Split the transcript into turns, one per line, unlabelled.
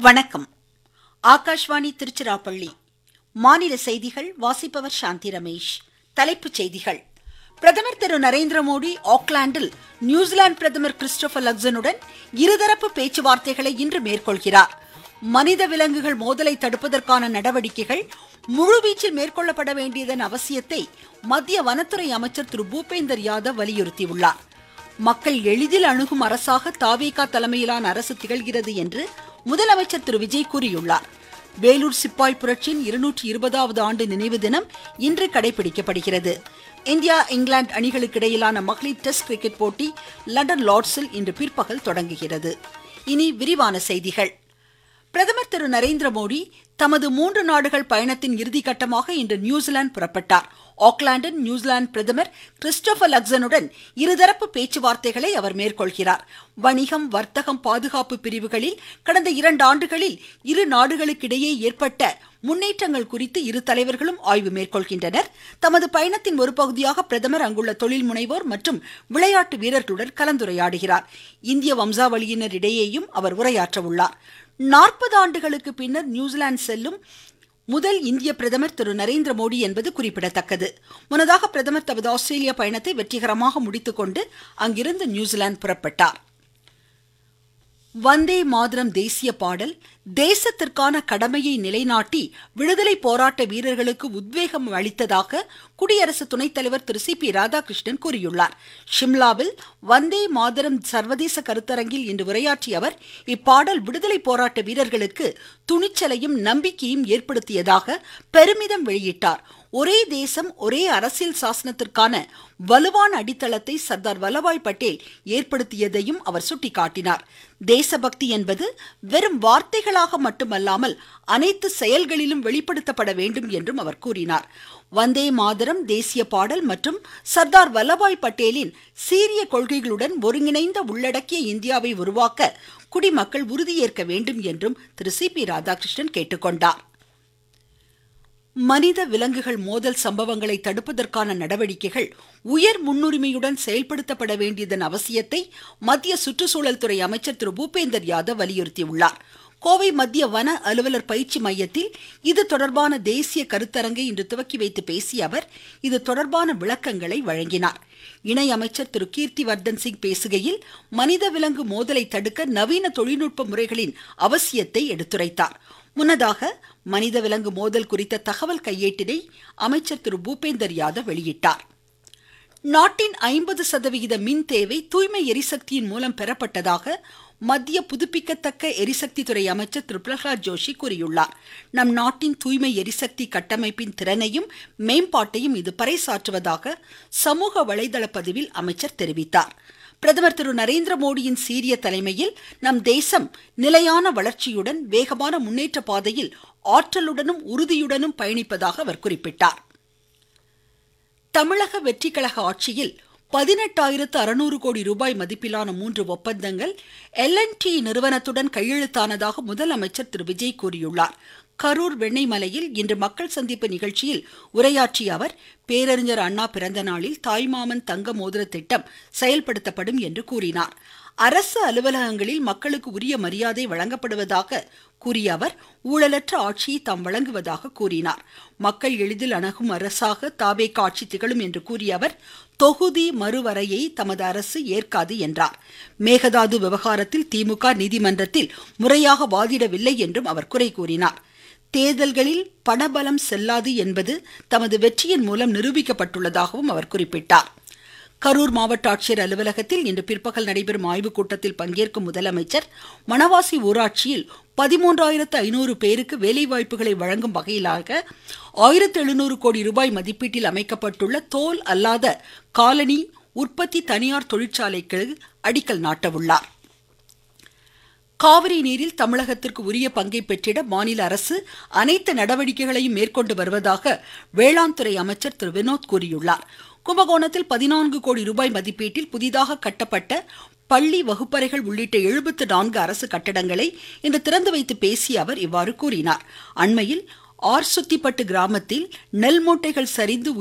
வணக்கம் ஆகாஷ்வாணி திருச்சிராப்பள்ளி மாநில செய்திகள் வாசிப்பவர் சாந்தி ரமேஷ் தலைப்புச் செய்திகள் பிரதமர் திரு நரேந்திர மோடி ஆக்லாந்தில் நியூசிலாந்து பிரதமர் கிறிஸ்டோபர் லக்சனுடன் இருதரப்பு பேச்சுவார்த்தைகளை இன்று மேற்கொள்கிறார் மனித விலங்குகள் மோதலை தடுப்பதற்கான நடவடிக்கைகள் முழுவீச்சில் மேற்கொள்ளப்பட வேண்டியதன் அவசியத்தை மத்திய வனத்துறை அமைச்சர் திரு பூபேந்தர் யாதவ் வலியுறுத்தியுள்ளார் மக்கள் எளிதில் அணுகும் அரசாக தாவேகா தலைமையிலான அரசு திகழ்கிறது என்று முதலமைச்சர் திரு விஜய் கூறியுள்ளார் வேலூர் சிப்பாய் புரட்சியின் இருநூற்றி இருபதாவது ஆண்டு நினைவு தினம் இன்று கடைபிடிக்கப்படுகிறது இந்தியா இங்கிலாந்து அணிகளுக்கு இடையிலான மகளிர் டெஸ்ட் கிரிக்கெட் போட்டி லண்டன் லார்ட்ஸில் இன்று பிற்பகல் தொடங்குகிறது இனி விரிவான செய்திகள் பிரதமர் திரு நரேந்திர மோடி தமது மூன்று நாடுகள் பயணத்தின் இறுதிக்கட்டமாக இன்று நியூசிலாந்து புறப்பட்டார் ஆக்லாந்தின் நியூசிலாந்து பிரதமர் கிறிஸ்டோபர் லக்சனுடன் இருதரப்பு பேச்சுவார்த்தைகளை அவர் மேற்கொள்கிறார் வணிகம் வர்த்தகம் பாதுகாப்பு பிரிவுகளில் கடந்த இரண்டு ஆண்டுகளில் இரு நாடுகளுக்கிடையே ஏற்பட்ட முன்னேற்றங்கள் குறித்து இரு தலைவர்களும் ஆய்வு மேற்கொள்கின்றனர் தமது பயணத்தின் ஒரு பகுதியாக பிரதமர் அங்குள்ள தொழில் முனைவோர் மற்றும் விளையாட்டு வீரர்களுடன் கலந்துரையாடுகிறார் இந்திய வம்சாவளியினர் இடையேயும் அவர் உரையாற்ற உள்ளார் நாற்பது ஆண்டுகளுக்கு பின்னர் நியூசிலாந்து செல்லும் முதல் இந்திய பிரதமர் திரு நரேந்திர மோடி என்பது குறிப்பிடத்தக்கது முன்னதாக பிரதமர் தமது ஆஸ்திரேலிய பயணத்தை வெற்றிகரமாக முடித்துக்கொண்டு அங்கிருந்து நியூசிலாந்து புறப்பட்டார் வந்தே மாதரம் தேசிய பாடல் தேசத்திற்கான கடமையை நிலைநாட்டி விடுதலை போராட்ட வீரர்களுக்கு உத்வேகம் அளித்ததாக குடியரசு துணைத் தலைவர் திரு சி பி ராதாகிருஷ்ணன் கூறியுள்ளார் ஷிம்லாவில் வந்தே மாதரம் சர்வதேச கருத்தரங்கில் இன்று உரையாற்றிய அவர் இப்பாடல் விடுதலை போராட்ட வீரர்களுக்கு துணிச்சலையும் நம்பிக்கையும் ஏற்படுத்தியதாக பெருமிதம் வெளியிட்டார் ஒரே தேசம் ஒரே அரசியல் சாசனத்திற்கான வலுவான அடித்தளத்தை சர்தார் வல்லபாய் பட்டேல் ஏற்படுத்தியதையும் அவர் சுட்டிக்காட்டினார் தேசபக்தி என்பது வெறும் வார்த்தைகளாக மட்டுமல்லாமல் அனைத்து செயல்களிலும் வெளிப்படுத்தப்பட வேண்டும் என்றும் அவர் கூறினார் வந்தே மாதரம் தேசிய பாடல் மற்றும் சர்தார் வல்லபாய் பட்டேலின் சீரிய கொள்கைகளுடன் ஒருங்கிணைந்த உள்ளடக்கிய இந்தியாவை உருவாக்க குடிமக்கள் உறுதியேற்க வேண்டும் என்றும் திரு சி பி ராதாகிருஷ்ணன் கேட்டுக்கொண்டார் மனித விலங்குகள் மோதல் சம்பவங்களை தடுப்பதற்கான நடவடிக்கைகள் உயர் முன்னுரிமையுடன் செயல்படுத்தப்பட வேண்டியதன் அவசியத்தை மத்திய சுற்றுச்சூழல் துறை அமைச்சர் திரு பூபேந்தர் யாதவ் வலியுறுத்தியுள்ளார் கோவை மத்திய வன அலுவலர் பயிற்சி மையத்தில் இது தொடர்பான தேசிய கருத்தரங்கை இன்று துவக்கி வைத்து பேசிய அவர் இது தொடர்பான விளக்கங்களை வழங்கினார் இணை அமைச்சர் திரு கீர்த்திவர்தன் சிங் பேசுகையில் மனித விலங்கு மோதலை தடுக்க நவீன தொழில்நுட்ப முறைகளின் அவசியத்தை எடுத்துரைத்தார் முன்னதாக மனித விலங்கு மோதல் குறித்த தகவல் கையேட்டினை அமைச்சர் திரு பூபேந்தர் யாதவ் வெளியிட்டார் நாட்டின் ஐம்பது சதவிகித மின் தேவை தூய்மை எரிசக்தியின் மூலம் பெறப்பட்டதாக மத்திய புதுப்பிக்கத்தக்க எரிசக்தி துறை அமைச்சர் திரு பிரகலாத் ஜோஷி கூறியுள்ளார் நம் நாட்டின் தூய்மை எரிசக்தி கட்டமைப்பின் திறனையும் மேம்பாட்டையும் இது பறைசாற்றுவதாக சமூக வலைதள பதிவில் அமைச்சர் தெரிவித்தார் பிரதமர் திரு நரேந்திர மோடியின் சீரிய தலைமையில் நம் தேசம் நிலையான வளர்ச்சியுடன் வேகமான முன்னேற்ற பாதையில் ஆற்றலுடனும் உறுதியுடனும் பயணிப்பதாக அவர் குறிப்பிட்டார் தமிழக வெற்றிக்கழக ஆட்சியில் பதினெட்டாயிரத்து அறுநூறு கோடி ரூபாய் மதிப்பிலான மூன்று ஒப்பந்தங்கள் எல்என்டி நிறுவனத்துடன் கையெழுத்தானதாக முதலமைச்சர் திரு விஜய் கூறியுள்ளார் கரூர் வெண்ணெய்மலையில் இன்று மக்கள் சந்திப்பு நிகழ்ச்சியில் உரையாற்றிய அவர் பேரறிஞர் அண்ணா பிறந்த நாளில் தாய்மாமன் தங்க மோதிர திட்டம் செயல்படுத்தப்படும் என்று கூறினார் அரசு அலுவலகங்களில் மக்களுக்கு உரிய மரியாதை வழங்கப்படுவதாக கூறிய அவர் ஊழலற்ற ஆட்சியை தாம் வழங்குவதாக கூறினார் மக்கள் எளிதில் அணுகும் அரசாக தாபே காட்சி திகழும் என்று கூறிய அவர் தொகுதி மறுவரையை தமது அரசு ஏற்காது என்றார் மேகதாது விவகாரத்தில் திமுக நீதிமன்றத்தில் முறையாக வாதிடவில்லை என்றும் அவர் குறை கூறினார் தேர்தல்களில் பணபலம் செல்லாது என்பது தமது வெற்றியின் மூலம் நிரூபிக்கப்பட்டுள்ளதாகவும் அவர் குறிப்பிட்டார் கரூர் மாவட்ட ஆட்சியர் அலுவலகத்தில் இன்று பிற்பகல் நடைபெறும் ஆய்வுக் கூட்டத்தில் பங்கேற்கும் முதலமைச்சர் மணவாசி ஊராட்சியில் பதிமூன்றாயிரத்து ஐநூறு பேருக்கு வேலைவாய்ப்புகளை வழங்கும் வகையிலாக ஆயிரத்து எழுநூறு கோடி ரூபாய் மதிப்பீட்டில் அமைக்கப்பட்டுள்ள தோல் அல்லாத காலனி உற்பத்தி தனியார் தொழிற்சாலைக்கு அடிக்கல் நாட்டவுள்ளார் காவிரி நீரில் தமிழகத்திற்கு உரிய பங்கை பெற்றிட மாநில அரசு அனைத்து நடவடிக்கைகளையும் மேற்கொண்டு வருவதாக வேளாண் துறை அமைச்சர் திரு வினோத் கூறியுள்ளார் கும்பகோணத்தில் பதினான்கு கோடி ரூபாய் மதிப்பீட்டில் புதிதாக கட்டப்பட்ட பள்ளி வகுப்பறைகள் உள்ளிட்ட எழுபத்து நான்கு அரசு கட்டடங்களை இன்று திறந்து வைத்து பேசிய அவர் இவ்வாறு கூறினார் அண்மையில் ஆர்சுத்திப்பட்டு கிராமத்தில் நெல் மூட்டைகள் சரிந்து